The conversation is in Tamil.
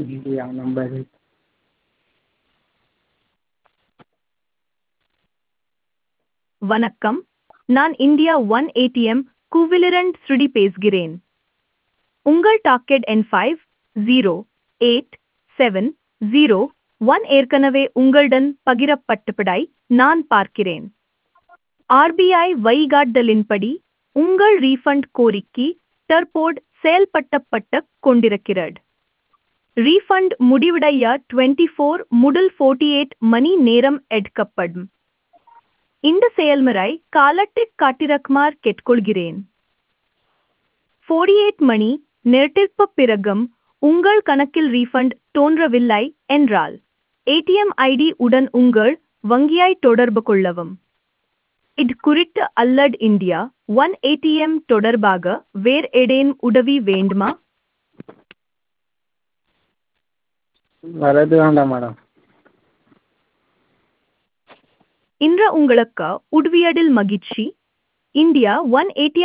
இந்தியா நம்பரு வணக்கம் நான் இந்தியா ஒன் ஏடிஎம் கூவிலிரண்ட் ஸ்ருடி பேசுகிறேன் உங்கள் டாக்கெட் எண் five zero eight seven zero one ஏற்கனவே உங்களுடன் பகிரப்பட்டபடை நான் பார்க்கிறேன் ஆர்பிஐ வழிகாட்டுதலின்படி உங்கள் ரீஃபண்ட் கோரிக்கை தற்போது செயல்பட்டப்பட்டு கொண்டிருக்கிறது ரீஃபண்ட் முடிவடைய டுவெண்ட்டி ஃபோர் முதல் ஃபோர்ட்டி எயிட் மணி நேரம் எடுக்கப்படும் இந்த செயல்முறை காலத்தை காட்டிரக்குமார் கேட்டுக்கொள்கிறேன் ஃபோர்டி எயிட் மணி நேரத்திற்கு பிறகும் உங்கள் கணக்கில் ரீஃபண்ட் தோன்றவில்லை என்றால் ஏடிஎம் ஐடி உடன் உங்கள் வங்கியை தொடர்பு கொள்ளவும் இது குறித்து அல்லட் இந்தியா ஒன் ஏடிஎம் தொடர்பாக வேறு ஏதேனும் உதவி வேண்டுமா வரது வேண்டாம் மேடம் இன்று உங்களுக்கு உதவியதில் மகிழ்ச்சி இந்தியா ஒன் ஏடிஎம்